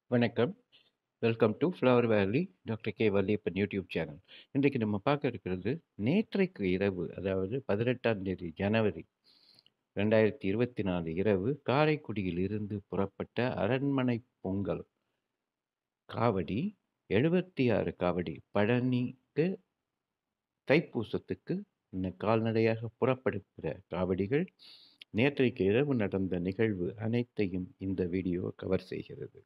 வணக்கம். Welcome to flower valley doctor K. Valliappan YouTube channel. இன்றைக்கு நம்ம பார்க்க இருக்கிறது, நேற்றைக்கு இரவு அதாவது 18ஆம் தேதி ஜனவரி 2024 இரவு காரைக்குடியில் இருந்து புறப்பட்ட அரண்மனை பொங்கல் காவடி 76 காவடி பழனிக்கு தைப்பூசத்துக்கு ந கால்நடையாக புறப்படுகிற காவடிகள், நேற்றைக்கு இரவு நடந்த நிகழ்வு அனைத்தையும் இந்த வீடியோ கவர் செய்கிறது.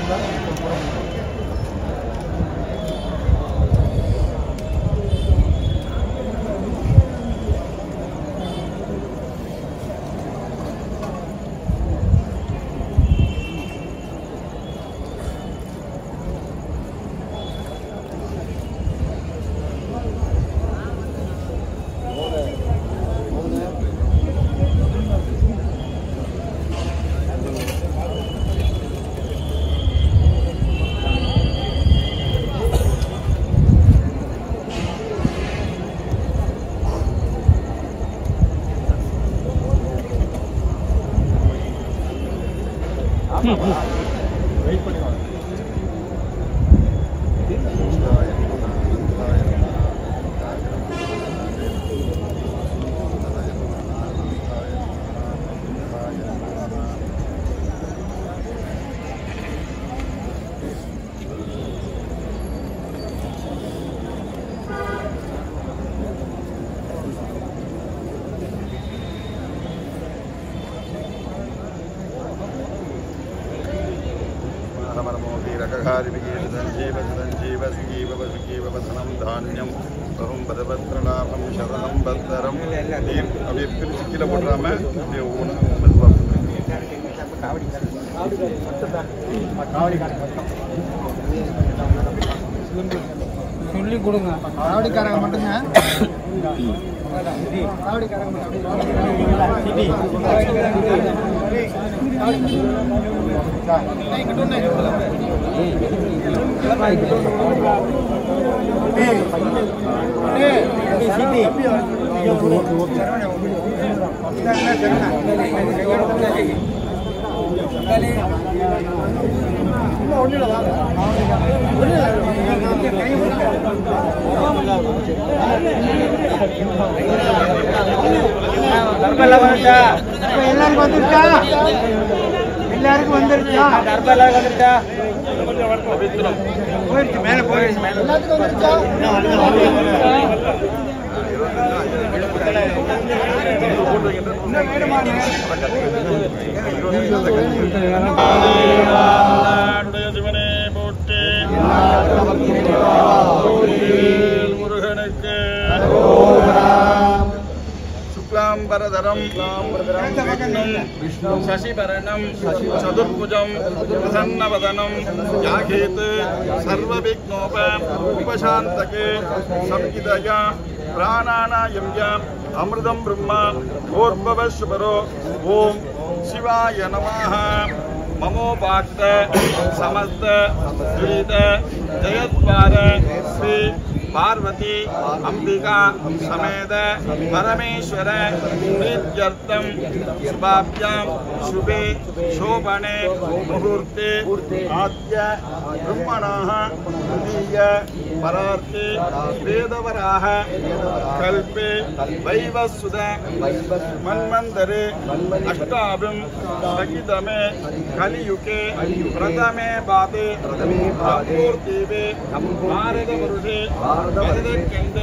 ധനം ധാന്യം ബഹും പദപത്രലാഭം ശതനം ഭദ്രം அப்படி பிரிச்சு கீழே போட்டுறாம அப்படியே ஊன மெதுவாக சொல்லி கொடுங்க காவடிக்காரங்க மட்டுங்க காவடிக்காரங்க எல்லாருக்கும் வந்துருச்சா எல்லாருக்கும் வந்துருச்சா கர்ப்பம் எல்லாருக்கும் வந்துருச்சா போயிடுச்சு மேல போயிடுச்சு மேல எல்லாத்துக்கும் வந்துருச்சா சிவனே போட்டு முருகனுக்கு சுக்லாம்பரதரம் விஷ்ணு சசிபரணம் சதுர்புஜம் பிரசன்னவதனம் யாகேத் சர்வவிக்னோப உபசாந்தகே சம்கிதயா பிராணானாயம் அமிர்தம் பிரம்மா ஓர்பவ சுபரோ ஓம் சிவாய நமः மமோபாக்த சமஸ்த துரித ஜெயத்வார ஸ்ரீ பார்வதி அம்பிகா சமேத பரமேஸ்வர பிரீத்யர்த்தம் சுபாபியாம் சுபே சோபனே முகூர்த்தே ஆத்ய பிரம்மணாः துதிய பரார்த்தே வேதவராக கல்பே வைவசுத மன்வந்தரே அஷ்டாபிம் சகிதமே கலியுகே பிரதமே பாதே அம்பூர்தீவே பாரத வருஷே பரதக்கண்டே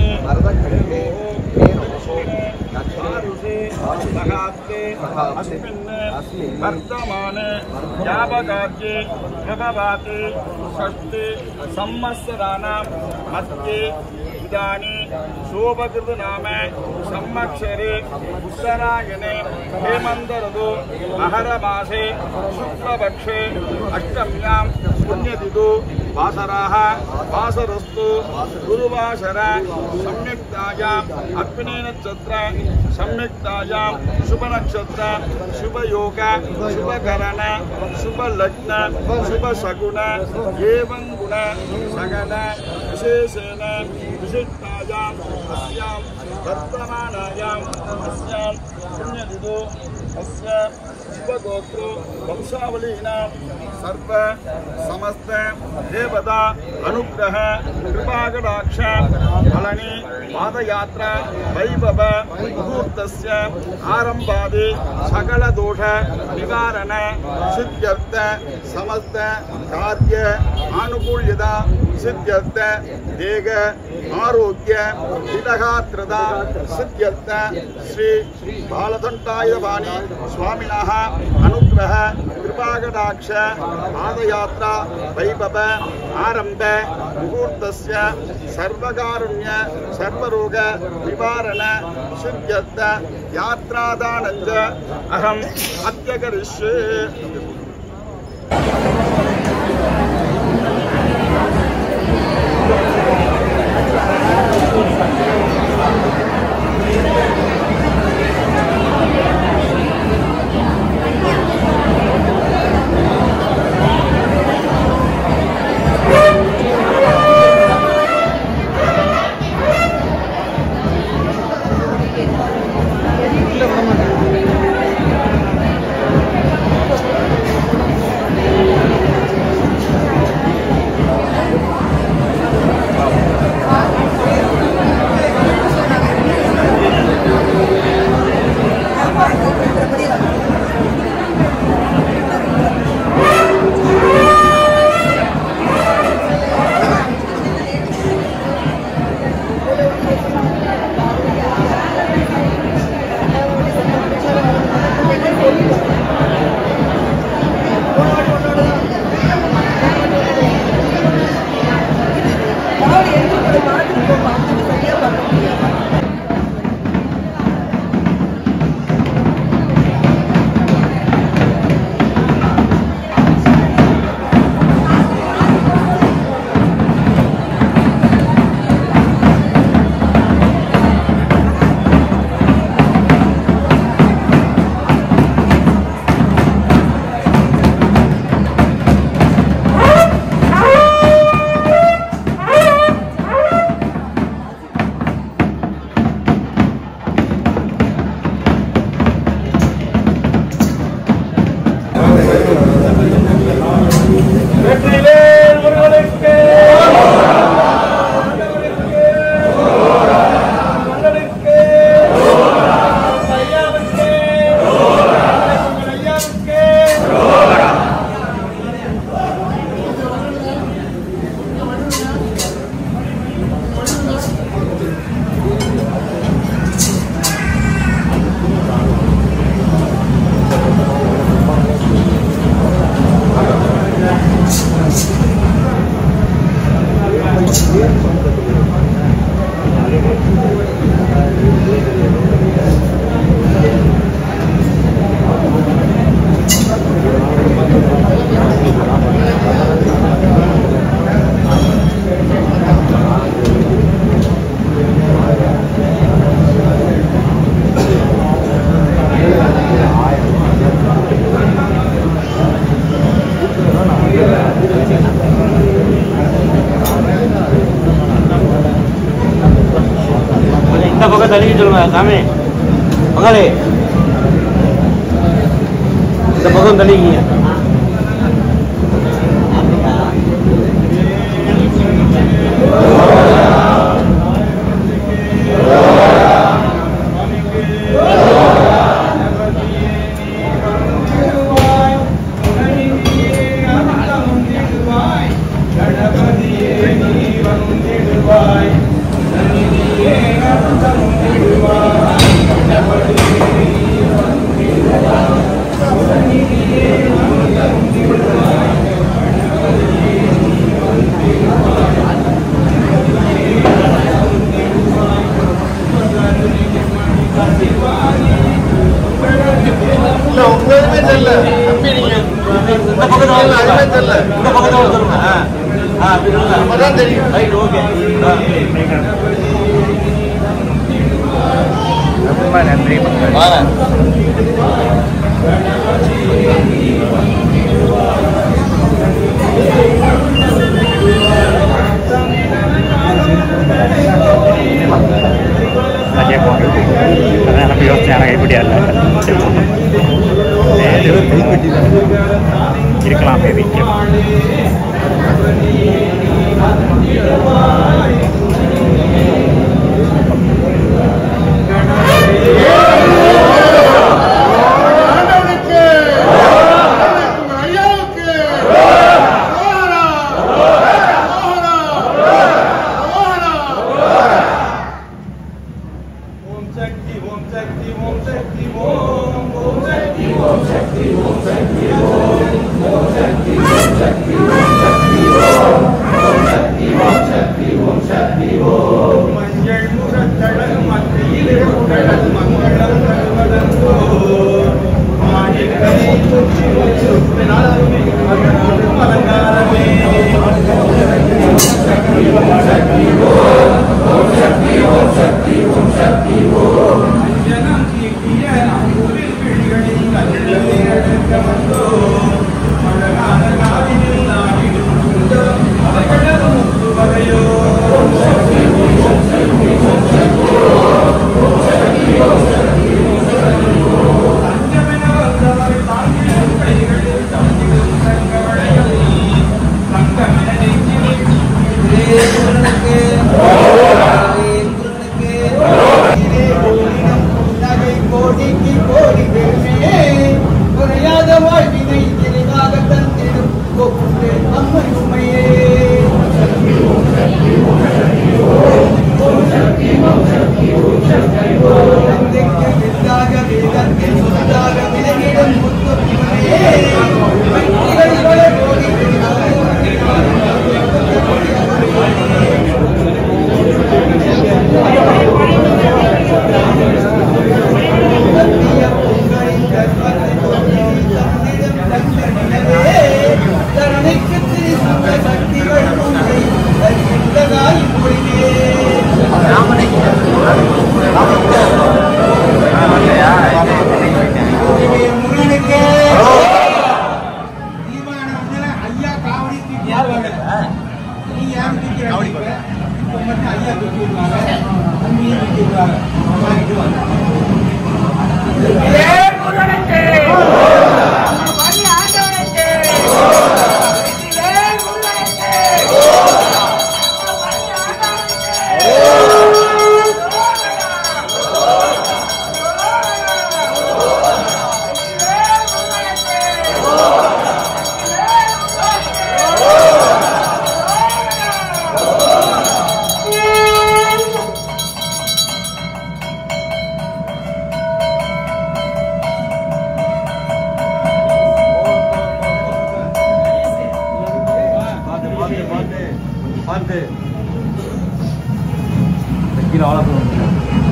अस्मिन् वर्तमाने यावकार्ये प्रभवाति षष्टि संवत्सराणां मध्ये इदानीं शोभकृतनाम संवत्सरे उत्तरायणे हेमन्तऋतु अहरमासे शुक्लपक्षे अष्टम्यां पुण्यतिथौ वासराः वासरस्तु गुरुवासर सम्यक्तायाम् अग्निनक्षत्र सम्यक्तायां शुभनक्षत्र शुभयोग शुभकरण शुभलग्न शुभशकुन एवं गुण सकल विशेषेण विशिष्टायाम् अस्यां वर्तमानायाम् अस्यां पुण्यतिथौ अस्य शुभगोत्रो वंशावलीनां सर्व समस्त देवता अनुग्रह कृपाकटाक्ष फलनि पादयात्रा वैभव मुहूर्तस्य आरम्भादि सकलदोष निवारण सिद्ध्यर्थ समस्त कार्य आनुकूल्यता सिद्ध्यर्थ देह आरोग्य हितगात्रता सिद्ध्यर्थ श्री बालदण्डायुधवाणी स्वामिनः अनुग्रह कृपाकटाक्ष पादयात्रा वैभव आरम्भ मुहूर्तस्य सर्वकारुण्य सर्वरोग निवारण सिद्ध्यर्थ यात्रादानञ्च अहम् अद्य करिष्ये வெற்றிவேல் முருகனுக்கு மகனுக்கு ஐயாவுக்கு ஐயாவுக்கு இந்த பக்கம் தள்ளி சொல்லுங்க சாமி மகளே இந்த பக்கம் தள்ளிக்கிங்க இல்ல உங்களுமே தெரியல தம்பி நீங்க இந்த பக்கத்துல வந்து இல்ல, அதுவே தெரியல. இந்த பக்கத்துல வந்து சொல்லுங்க ஆ. ஆ, அப்படி சொல்லுங்க. அப்பதான் தெரியும். ரைட் ஓகே ஆ. வாங்க. ಅದೇ ಹೋಗ್ಬೇಕು ಅದೇ ನಮ್ಮ ಯೋಚನೆ ಕೈಪಿಡಿಯಲ್ಲ இருக்கலாம் மேபி ஆண்டவனுக்கு ஐயாவுக்கு மோகனா மோகனா மோகனா ஓம் சக்தி ஓம் சக்தி ஓம் சக்தி ஓம் ஓம் சக்தி ஓம் சக்தி கோடிக்கு கோடி பெருமே குறையாத வாழ்வினை தெளிவாக தந்திடும் கோப்புண்டு அம்மை உமையே தந்தைக்கு வித்தாக வேதத்தை சொத்தாக விலகிடும் முத்துமையே பக்திகள் பல கோடி சத்திய பொங்கலின் கர்ப்பத்தை கொண்டு தந்திடும் தந்தனிடவே தரணிக்கு திரிசுத்த சக்திகள் உங்களை தருகின்றதாய் மொழியே முருகனுக்கு தீர்மானம் ஐயா காவடி தூக்கி நீ யார் தூக்கி காவடி இப்போ மட்டும் ஐயா தூக்கி விடுவாங்க அம்மியும் தூக்கி விடுவாங்க வாங்கிட்டு வாங்க பார்த்து பார்த்து பார்த்து பார்த்து கீழே ஆள போகணும்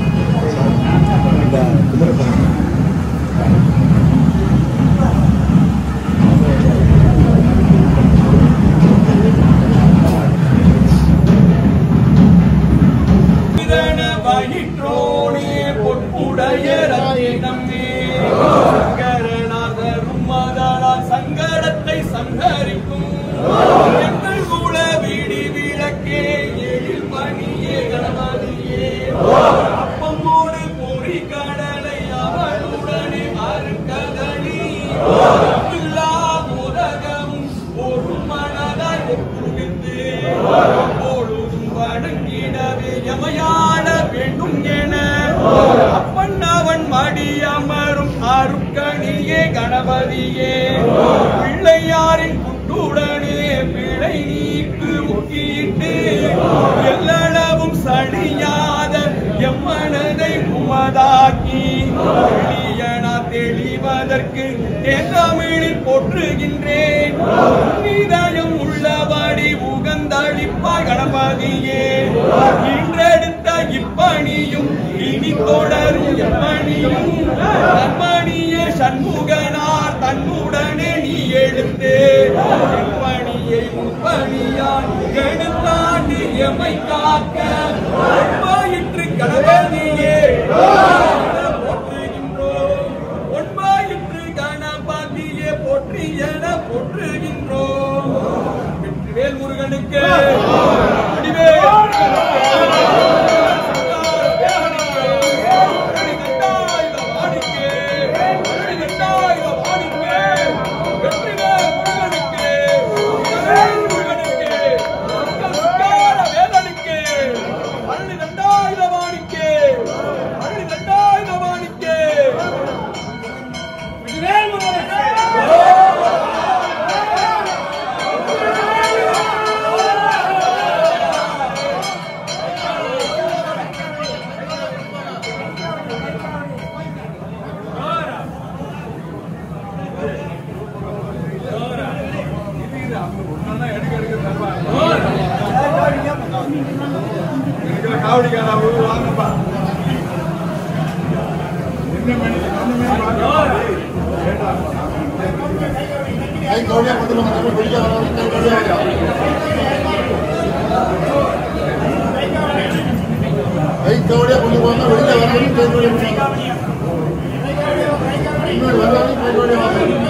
இதன வயிற்றோனே பொற்புடைய ரத்தினமே சங்கரநாதரும் மதலால் சங்கடத்தை சங்கரிக்கும் எங்கள் குல வீடி விளக்கே எழில் பணியே கணபதியே அப்பமோடு பொறி கடலை அவளுடனே அருக்கதளி இல்லா உலகமும் ஒரு மனதாய் ஒப்புவித்து பொழுதும் வணங்கிடவே எமையாட வேண்டும் என அப்பன் அவன் மடி அமரும் அருக்கணியே கணபதியே பிள்ளையாரின் குட்டுடனே பிழை நீக்கு முக்கிட்டு எல்லளவும் சடியாத எம்மனதை உமதாக்கி எளியனா தெளிவதற்கு தேந்தமிழில் போற்றுகின்றேன் நிதயம் உள்ளபடி உகந்தளிப்பாய் கணபதியே இன்றெடுத்த இப்பணியும் இனி தொடரும் எப்பணியும் தன்மணிய சண்முகனார் தன்னுடனே நீ எழுந்து எப்பணியை முப்பணியான் எடுத்தாண்டி எமை காக்க ஒன்பாயிற்று கணபதியே போற்றுகின்றோம் ஒன்பாயிற்று கணபதியே போற்றி என போற்றுகின்றோம் வெற்றிவேல் முருகனுக்கு அடிவேல் காவடிக்காரா வாங்கப்பா கௌரியா கைத்தோடய கொண்டு போங்க வெளியில வரணும் கைத்தோடய போங்க இன்னொரு வரணும் கைத்தோடய வாங்க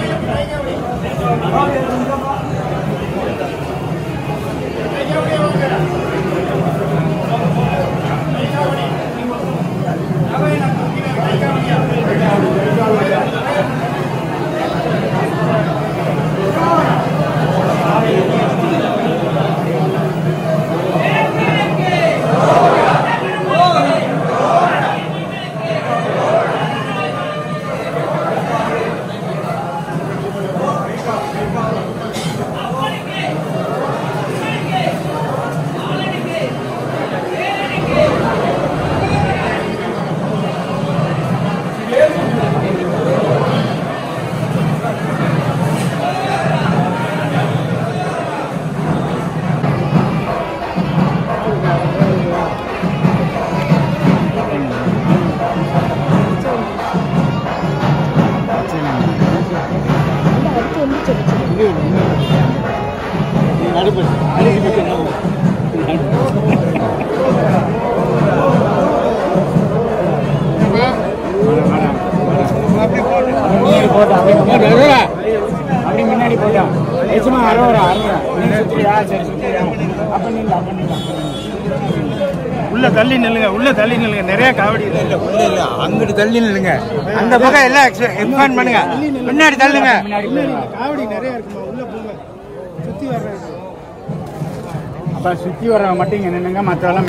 அப்படி முன்னாடி போட்டான் நிச்சயமா அரோரா அரோரா நீ சுத்தியா சரி சுத்தியா அப்ப நில்ல அப்ப நில்ல உள்ள தள்ளி நில்லுங்க உள்ள தள்ளி நில்லுங்க நிறைய காவடி இல்ல உள்ள இல்ல அங்கிட்டு தள்ளி நில்லுங்க அந்த பக்கம் எல்லாம் எக்ஸ்பேண்ட் பண்ணுங்க பின்னாடி தள்ளுங்க காவடி நிறைய இருக்குமா உள்ள போங்க சுத்தி வர்றது அப்ப சுத்தி வர்றவங்க மட்டும் இங்க நின்னுங்க மற்றவெல்லாம்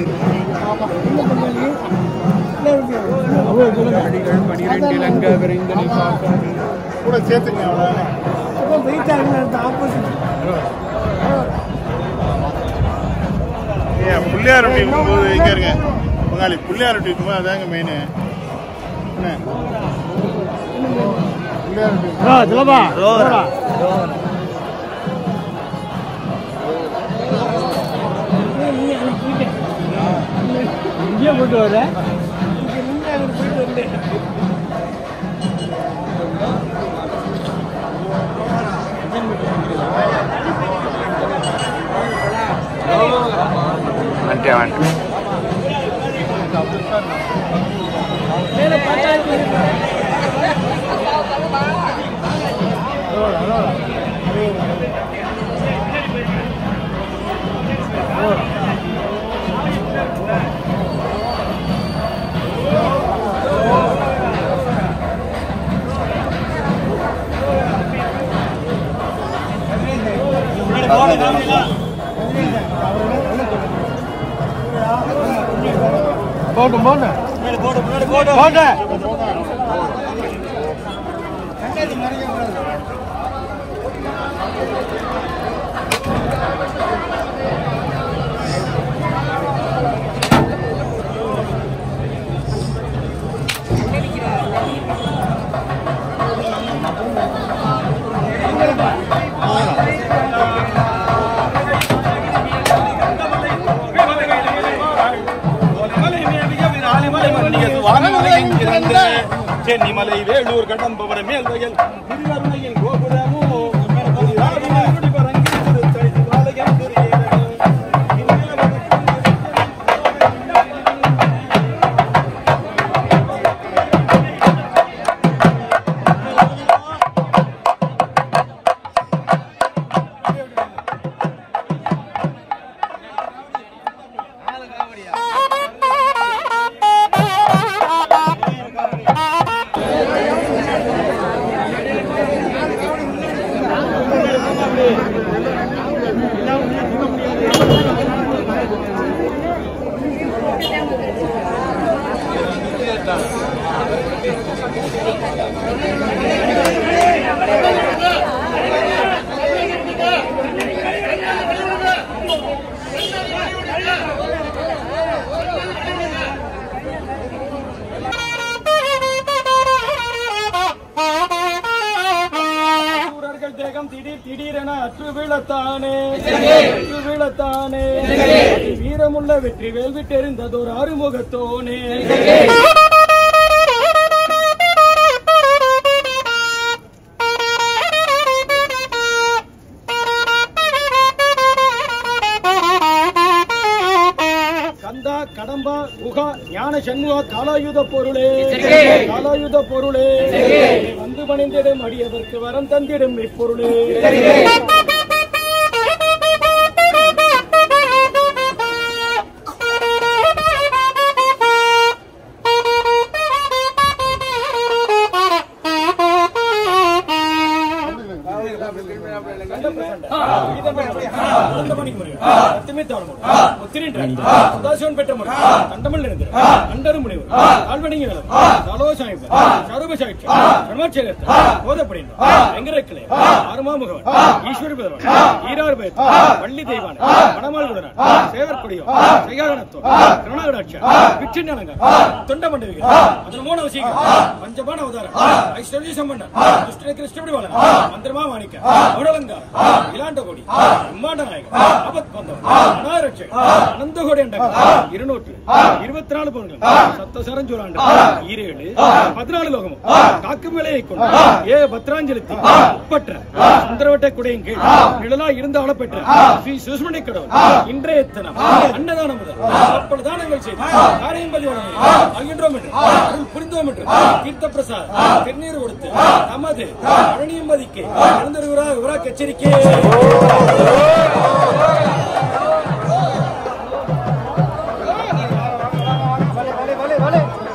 பனிரெண்டு இலங்கை விரைந்தனை கூட சேர்த்துங்க அவ்வளோ ஏன் பிள்ளையார் ரொட்டி இருக்கும்போது இங்கே இருங்க பங்காளி பிள்ளையார் ரொட்டி இருக்கும்போது அதாங்க மெயின் என்ன பிள்ளையார் ரொட்டி சுலபா இங்கே போட்டு வர போட்டும் போட்டு போட்டு சென்னிமலை வேலூர் கடம்பவர மேல் வயல் திருவருணையில் கோபுரமோ திருவாரூர் பரங்கி திருத்தணி திருவாலயம் திருஏரகம். சூரர்கள் தேகம் திடீர் திடீரென அற்று வீழத்தானே அற்று வீழத்தானே வீரமுள்ள வெற்றி வேல் விட்டெறிந்ததோர் அறுமுகத்தோனே கந்தா கடம்பா குகா ஞான சண்முகா காலாயுத பொருளே காலாயுத பொருளே வந்து பணிந்திடும் அடியவர்க்கு வரம் தந்திடும் இப்பொருளே வள்ளி தெய்வான மணமாள் சேவற்குடியோ செய்யாகனத்தோ கருணாகடாட்சியா விச்சின்னலங்க தொண்ட மண்டவிகள் அதன் மூணு வசீகம் பஞ்சபான அவதாரம் ஐஸ்வர்ய சம்பந்தன் துஷ்ட கிருஷ்ணபடி வளன் மந்திரமா மாணிக்க அவடலங்கார இலாண்ட கோடி பிரம்மாண்ட நாயகன் ஆபத் பந்தவன் அனாரட்சை அனந்த கோடி அண்டகம் இருநூற்று இருபத்தி நாலு பவுன்கள் சத்த சரஞ்சூராண்டு ஈரேழு பதினாலு லோகமும் காக்கும் விலையை கொண்டு ஏ பத்ராஞ்சலித்தி உப்பற்ற சுந்தரவட்ட குடையின் கீழ் நிழலா இருந்து ஆளப்பெற்ற ஸ்ரீ சுஷ்மணி கடவுள் இன்றைய தினம் அன்னதானம் முதல் அப்படி தானங்கள் செய்து காரியம் பதி ஆகின்றோம் என்று அருள் புரிந்தோம் என்று தீர்த்த பிரசாத் திருநீர் கொடுத்து நமது பழனியும் மதிக்கு இருந்திருக்கிறார் விவராக எச்சரிக்கை வலை வலை வலை